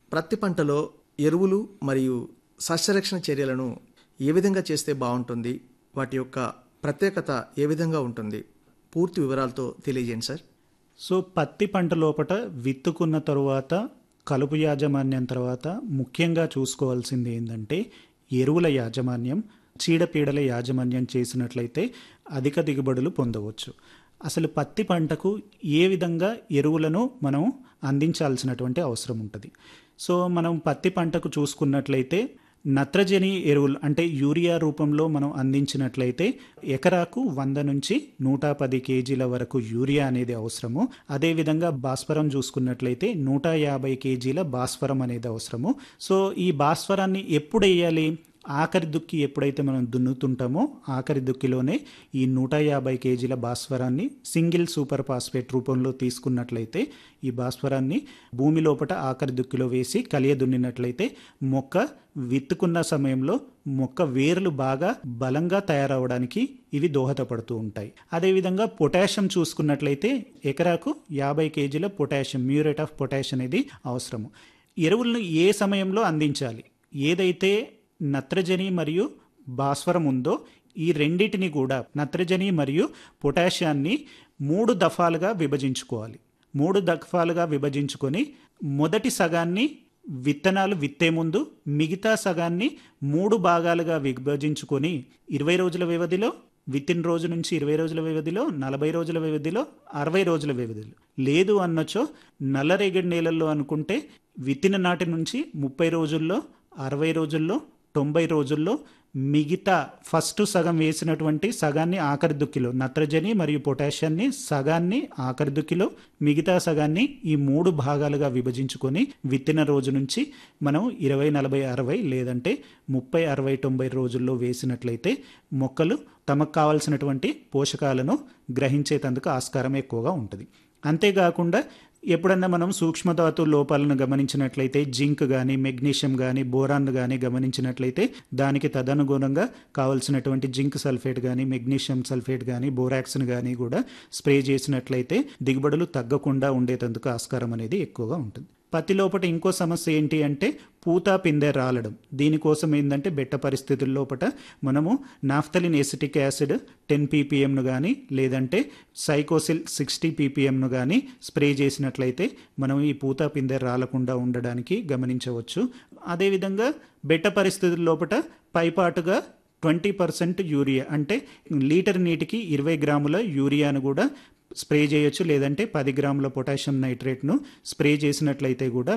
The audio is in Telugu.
ప్రత్తి పంటలో ఎరువులు మరియు సస్యరక్షణ చర్యలను ఏ విధంగా చేస్తే బాగుంటుంది వాటి యొక్క ప్రత్యేకత ఏ విధంగా ఉంటుంది పూర్తి వివరాలతో తెలియజేయండి సార్ సో పత్తి పంట లోపట విత్తుకున్న తరువాత కలుపు యాజమాన్యం తర్వాత ముఖ్యంగా చూసుకోవాల్సింది ఏంటంటే ఎరువుల యాజమాన్యం చీడపీడల యాజమాన్యం చేసినట్లయితే అధిక దిగుబడులు పొందవచ్చు అసలు పత్తి పంటకు ఏ విధంగా ఎరువులను మనం అందించాల్సినటువంటి అవసరం ఉంటుంది సో మనం పత్తి పంటకు చూసుకున్నట్లయితే నత్రజని ఎరువులు అంటే యూరియా రూపంలో మనం అందించినట్లయితే ఎకరాకు వంద నుంచి నూట పది కేజీల వరకు యూరియా అనేది అవసరము అదేవిధంగా భాస్వరం చూసుకున్నట్లయితే నూట యాభై కేజీల భాస్వరం అనేది అవసరము సో ఈ భాస్వరాన్ని ఎప్పుడు వేయాలి ఆఖరి దుక్కి ఎప్పుడైతే మనం దున్నుతుంటామో ఆఖరి దుక్కిలోనే ఈ నూట యాభై కేజీల భాస్వరాన్ని సింగిల్ సూపర్ ఫాస్ఫేట్ రూపంలో తీసుకున్నట్లయితే ఈ భాస్వరాన్ని భూమి లోపల ఆఖరి దుక్కిలో వేసి కలియ దున్నినట్లయితే మొక్క విత్తుకున్న సమయంలో మొక్క వేర్లు బాగా బలంగా తయారవడానికి ఇవి దోహదపడుతూ ఉంటాయి అదేవిధంగా పొటాషియం చూసుకున్నట్లయితే ఎకరాకు యాభై కేజీల పొటాషియం మ్యూరేట్ ఆఫ్ పొటాషియం అనేది అవసరము ఎరువులను ఏ సమయంలో అందించాలి ఏదైతే నత్రజని మరియు భాస్వరం ఉందో ఈ రెండిటిని కూడా నత్రజని మరియు పొటాషియాన్ని మూడు దఫాలుగా విభజించుకోవాలి మూడు దఫాలుగా విభజించుకొని మొదటి సగాన్ని విత్తనాలు విత్తే ముందు మిగతా సగాన్ని మూడు భాగాలుగా విభజించుకొని ఇరవై రోజుల వ్యవధిలో విత్తిన రోజు నుంచి ఇరవై రోజుల వ్యవధిలో నలభై రోజుల వ్యవధిలో అరవై రోజుల వ్యవధిలో లేదు అన్నచో నల్లరేగడి నేలల్లో అనుకుంటే విత్తిన నాటి నుంచి ముప్పై రోజుల్లో అరవై రోజుల్లో తొంభై రోజుల్లో మిగతా ఫస్ట్ సగం వేసినటువంటి సగాన్ని ఆఖరి దుక్కిలో నత్రజని మరియు పొటాషియాన్ని సగాన్ని ఆఖరి దుక్కిలో మిగతా సగాన్ని ఈ మూడు భాగాలుగా విభజించుకొని విత్తిన రోజు నుంచి మనం ఇరవై నలభై అరవై లేదంటే ముప్పై అరవై తొంభై రోజుల్లో వేసినట్లయితే మొక్కలు తమకు కావలసినటువంటి పోషకాలను గ్రహించేటందుకు ఆస్కారం ఎక్కువగా ఉంటుంది అంతేకాకుండా ఎప్పుడన్నా మనం సూక్ష్మధాతు లోపాలను గమనించినట్లయితే జింక్ కానీ మెగ్నీషియం కానీ బోరాన్ కానీ గమనించినట్లయితే దానికి తదనుగుణంగా కావలసినటువంటి జింక్ సల్ఫేట్ కానీ మెగ్నీషియం సల్ఫేట్ కానీ బోరాక్స్ని కానీ కూడా స్ప్రే చేసినట్లయితే దిగుబడులు తగ్గకుండా ఉండేటందుకు ఆస్కారం అనేది ఎక్కువగా ఉంటుంది పత్తి లోపల ఇంకో సమస్య ఏంటి అంటే పూత పిందె రాలడం దీనికోసం ఏంటంటే బెట్ట పరిస్థితుల లోపల మనము నాఫ్తలిన్ ఎసిటిక్ యాసిడ్ టెన్ పీపీఎంను కానీ లేదంటే సైకోసిల్ సిక్స్టీ పీపీఎంను కానీ స్ప్రే చేసినట్లయితే మనం ఈ పూత పిందె రాలకుండా ఉండడానికి గమనించవచ్చు అదేవిధంగా బెట్ట పరిస్థితుల లోపల పైపాటుగా ట్వంటీ పర్సెంట్ యూరియా అంటే లీటర్ నీటికి ఇరవై గ్రాముల యూరియాను కూడా స్ప్రే చేయొచ్చు లేదంటే పది గ్రాముల పొటాషియం నైట్రేట్ను స్ప్రే చేసినట్లయితే కూడా